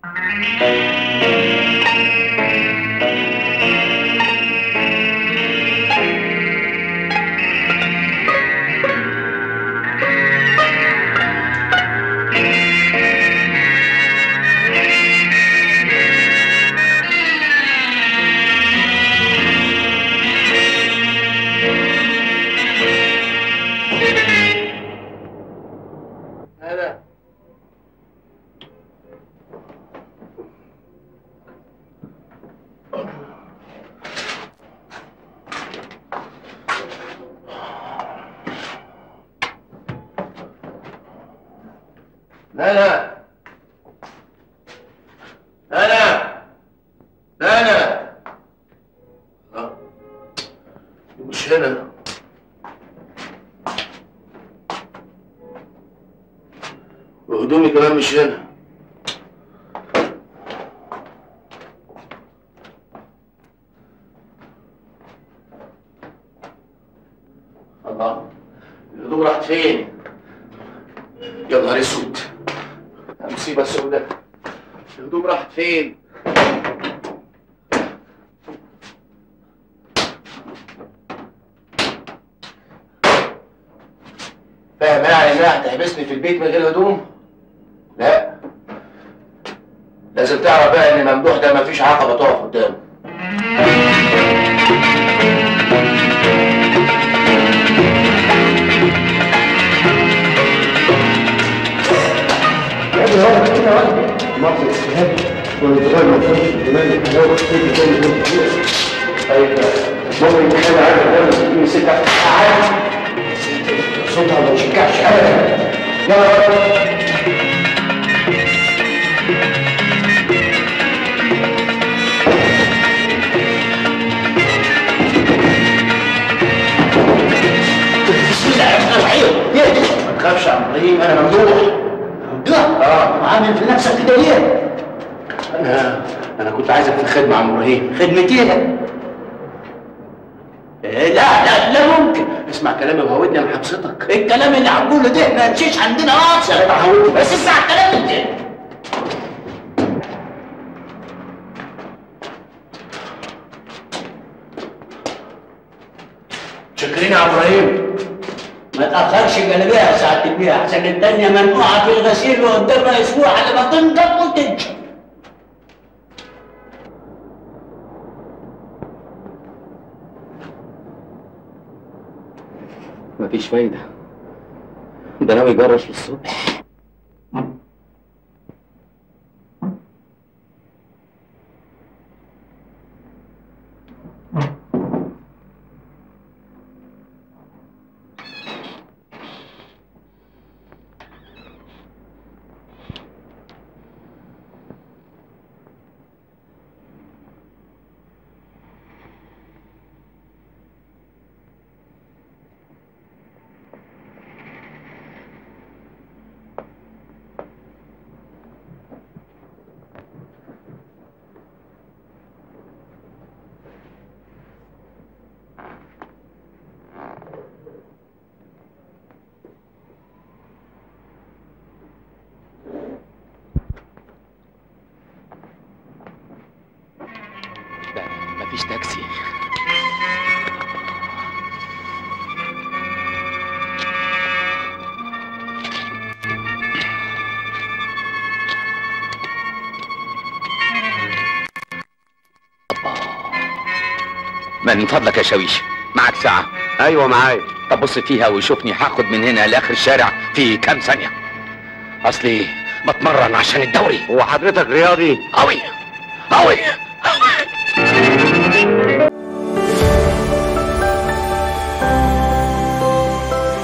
هلا لا لا لا لا لا لا لا مش هنا وهدومي كمان مش هنا الله الهدوم راحت فين؟ يا نهار اسود مصيبة سودة الهدوم راحت فين؟ فاهم يعني انها هتحبسني في البيت من غير هدوم؟ لا لازم تعرف بقى ان ممدوح ده مفيش عقبة تقف قدامه يا ابني هو كده واحد مصر الشهاده والانتقال ما فيش اهتمام الحلاوه تيجي تاني يوم كتير ايوه ماما يتخيل عايز تعمل 60 ستة عادي صوتها ما يشجعش ابدا يلا بسم الله الرحمن الرحيم ما تخافش يا عم ابراهيم انا ممدوح ممدوح اه عامل في نفسك كده ليه؟ انا انا كنت عايزك في الخدمة يا عم ابراهيم خدمتين إيه، لا لا لا ممكن اسمع كلامي وهودني انا حبستك الكلام اللي هنقوله ده ما يمشيش عندنا اصلا انا هودني بس اسمع الكلام ده شكرين يا عم ابراهيم ما تاخرش الجلابيه يا سعاده البيع عشان التانيه منقوعه في الغسيل وقدامها اسبوع على ما تنضف وتنشف مفيش فايدة ده ناوي يجرش للصبح ده مفيش تاكسي من فضلك يا شاويش معك ساعة ايوه معايا طب بص فيها وشوفني هاخد من هنا لاخر الشارع في كام ثانية اصلي بتمرن عشان الدوري هو حضرتك رياضي قوي قوي قوي